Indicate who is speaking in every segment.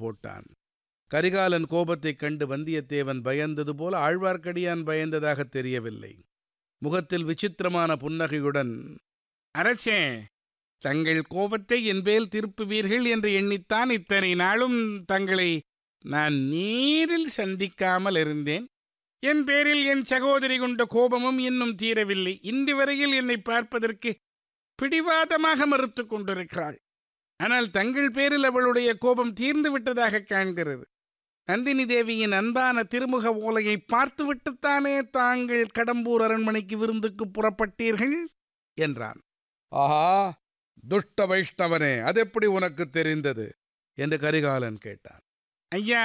Speaker 1: போட்டான் கரிகாலன் கோபத்தைக் கண்டு வந்தியத்தேவன் பயந்தது போல ஆழ்வார்க்கடியான் பயந்ததாக தெரியவில்லை முகத்தில் விசித்திரமான புன்னகையுடன்
Speaker 2: அரசே தங்கள் கோபத்தை என்பேல் திருப்புவீர்கள் என்று எண்ணித்தான் இத்தனை நாளும் தங்களை நான் நேரில் சந்திக்காமல் இருந்தேன் என் பேரில் என் சகோதரி கொண்ட கோபமும் இன்னும் தீரவில்லை இன்று வரையில் என்னை பார்ப்பதற்கு பிடிவாதமாக மறுத்து கொண்டிருக்கிறாள் ஆனால் தங்கள் பேரில் அவளுடைய கோபம் தீர்ந்து விட்டதாக காண்கிறது நந்தினி தேவியின் அன்பான திருமுக ஓலையை பார்த்துவிட்டுத்தானே தாங்கள் கடம்பூர் அரண்மனைக்கு விருந்துக்கு புறப்பட்டீர்கள் என்றான்
Speaker 1: ஆஹா துஷ்ட வைஷ்ணவனே அதெப்படி உனக்கு தெரிந்தது என்று கரிகாலன் கேட்டான்
Speaker 2: ஐயா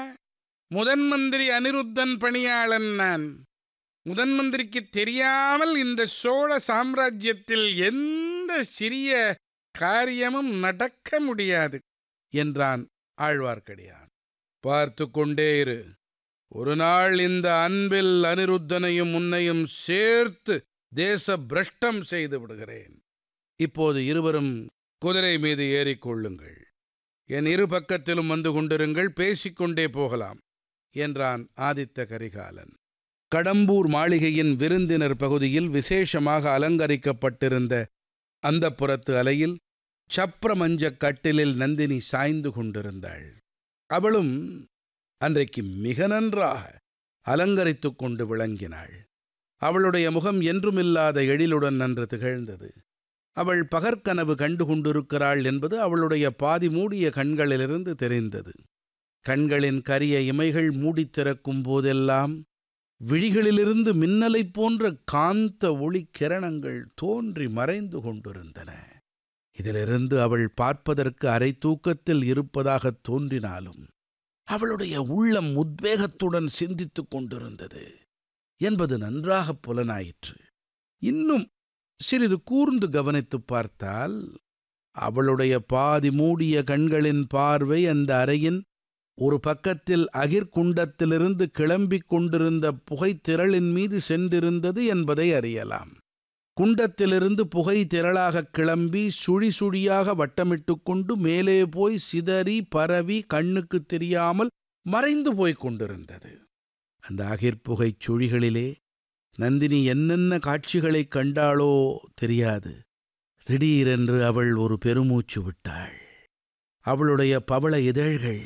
Speaker 2: முதன் மந்திரி அனிருத்தன் பணியாளன் நான் முதன் மந்திரிக்கு தெரியாமல் இந்த சோழ சாம்ராஜ்யத்தில் எந்த சிறிய காரியமும் நடக்க முடியாது
Speaker 1: என்றான் ஆழ்வார்க்கடியான் பார்த்து கொண்டே இரு ஒரு நாள் இந்த அன்பில் அனிருத்தனையும் உன்னையும் சேர்த்து தேச பிரஷ்டம் செய்து விடுகிறேன் இப்போது இருவரும் குதிரை மீது ஏறிக்கொள்ளுங்கள் என் இரு பக்கத்திலும் வந்து கொண்டிருங்கள் பேசிக்கொண்டே போகலாம் என்றான் ஆதித்த கரிகாலன் கடம்பூர் மாளிகையின் விருந்தினர் பகுதியில் விசேஷமாக அலங்கரிக்கப்பட்டிருந்த அந்த புறத்து அலையில் சப்ரமஞ்சக் கட்டிலில் நந்தினி சாய்ந்து கொண்டிருந்தாள் அவளும் அன்றைக்கு மிக நன்றாக அலங்கரித்துக் கொண்டு விளங்கினாள் அவளுடைய முகம் என்றுமில்லாத எழிலுடன் நன்று திகழ்ந்தது அவள் பகற்கனவு கண்டு கொண்டிருக்கிறாள் என்பது அவளுடைய பாதி மூடிய கண்களிலிருந்து தெரிந்தது கண்களின் கரிய இமைகள் மூடித் திறக்கும் போதெல்லாம் விழிகளிலிருந்து மின்னலைப் போன்ற காந்த ஒளி கிரணங்கள் தோன்றி மறைந்து கொண்டிருந்தன இதிலிருந்து அவள் பார்ப்பதற்கு அரை தூக்கத்தில் இருப்பதாகத் தோன்றினாலும் அவளுடைய உள்ளம் உத்வேகத்துடன் சிந்தித்துக் கொண்டிருந்தது என்பது நன்றாகப் புலனாயிற்று இன்னும் சிறிது கூர்ந்து கவனித்துப் பார்த்தால் அவளுடைய பாதி மூடிய கண்களின் பார்வை அந்த அறையின் ஒரு பக்கத்தில் அகிர்குண்டத்திலிருந்து கிளம்பிக் கொண்டிருந்த புகைத்திரளின் மீது சென்றிருந்தது என்பதை அறியலாம் குண்டத்திலிருந்து புகை திரளாகக் கிளம்பி சுழி சுழியாக வட்டமிட்டு கொண்டு மேலே போய் சிதறி பரவி கண்ணுக்கு தெரியாமல் மறைந்து போய்க் கொண்டிருந்தது அந்த அகிர்புகைச் சுழிகளிலே நந்தினி என்னென்ன காட்சிகளைக் கண்டாளோ தெரியாது திடீரென்று அவள் ஒரு பெருமூச்சு விட்டாள் அவளுடைய பவள இதழ்கள்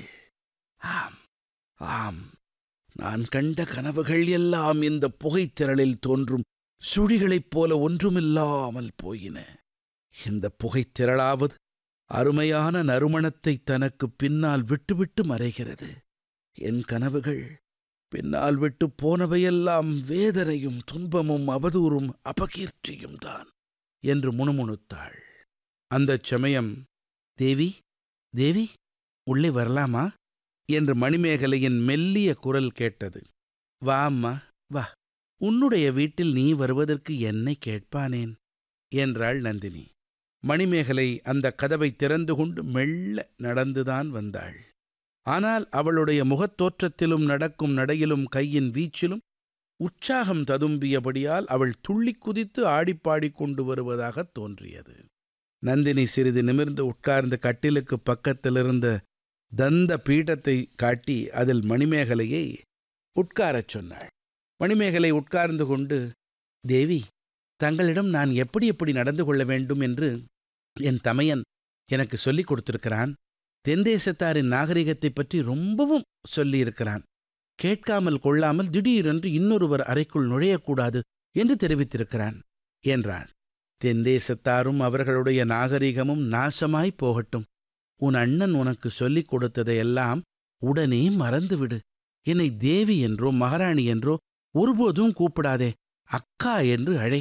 Speaker 1: ஆம் ஆம் நான் கண்ட கனவுகள் எல்லாம் இந்த புகைத்திரளில் தோன்றும் சுழிகளைப் போல ஒன்றுமில்லாமல் போயின இந்த புகைத்திரளாவது அருமையான நறுமணத்தை தனக்கு பின்னால் விட்டுவிட்டு மறைகிறது என் கனவுகள் பின்னால் விட்டு போனவையெல்லாம் வேதனையும் துன்பமும் அவதூறும் அபகீர்த்தியும் தான் என்று முணுமுணுத்தாள் அந்தச் சமயம் தேவி தேவி உள்ளே வரலாமா என்று மணிமேகலையின் மெல்லிய குரல் கேட்டது வா அம்மா வா உன்னுடைய வீட்டில் நீ வருவதற்கு என்னை கேட்பானேன் என்றாள் நந்தினி மணிமேகலை அந்த கதவை திறந்து கொண்டு மெல்ல நடந்துதான் வந்தாள் ஆனால் அவளுடைய முகத்தோற்றத்திலும் நடக்கும் நடையிலும் கையின் வீச்சிலும் உற்சாகம் ததும்பியபடியால் அவள் துள்ளிக் குதித்து ஆடிப்பாடிக் கொண்டு வருவதாகத் தோன்றியது நந்தினி சிறிது நிமிர்ந்து உட்கார்ந்து கட்டிலுக்கு பக்கத்திலிருந்த தந்த பீடத்தை காட்டி அதில் மணிமேகலையை உட்காரச் சொன்னாள் மணிமேகலை உட்கார்ந்து கொண்டு தேவி தங்களிடம் நான் எப்படி எப்படி நடந்து கொள்ள வேண்டும் என்று என் தமையன் எனக்கு சொல்லிக் கொடுத்திருக்கிறான் தென்தேசத்தாரின் நாகரிகத்தைப் பற்றி ரொம்பவும் சொல்லியிருக்கிறான் கேட்காமல் கொள்ளாமல் திடீரென்று இன்னொருவர் அறைக்குள் நுழையக்கூடாது என்று தெரிவித்திருக்கிறான் என்றான் தென்தேசத்தாரும் அவர்களுடைய நாகரிகமும் நாசமாய் போகட்டும் உன் அண்ணன் உனக்கு சொல்லிக் கொடுத்ததையெல்லாம் உடனே மறந்துவிடு என்னை தேவி என்றோ மகாராணி என்றோ ஒருபோதும் கூப்பிடாதே அக்கா என்று அழை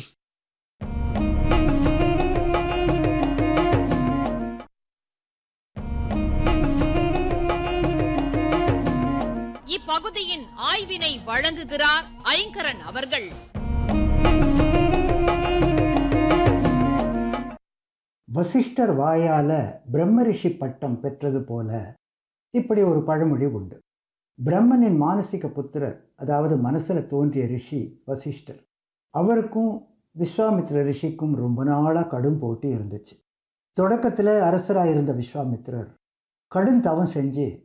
Speaker 3: இப்பகுதியின் ஆய்வினை வழங்குகிறார் ஐங்கரன் அவர்கள்
Speaker 4: வசிஷ்டர் வாயால பிரம்மரிஷி பட்டம் பெற்றது போல இப்படி ஒரு பழமொழி உண்டு பிரம்மனின் மானசிக புத்திரர் அதாவது மனசுல தோன்றிய ரிஷி வசிஷ்டர் அவருக்கும் விஸ்வாமித்ர ரிஷிக்கும் ரொம்ப நாளாக கடும் போட்டி இருந்துச்சு தொடக்கத்தில் அரசராக இருந்த விஸ்வாமித்ரர் கடும் தவம் செஞ்சு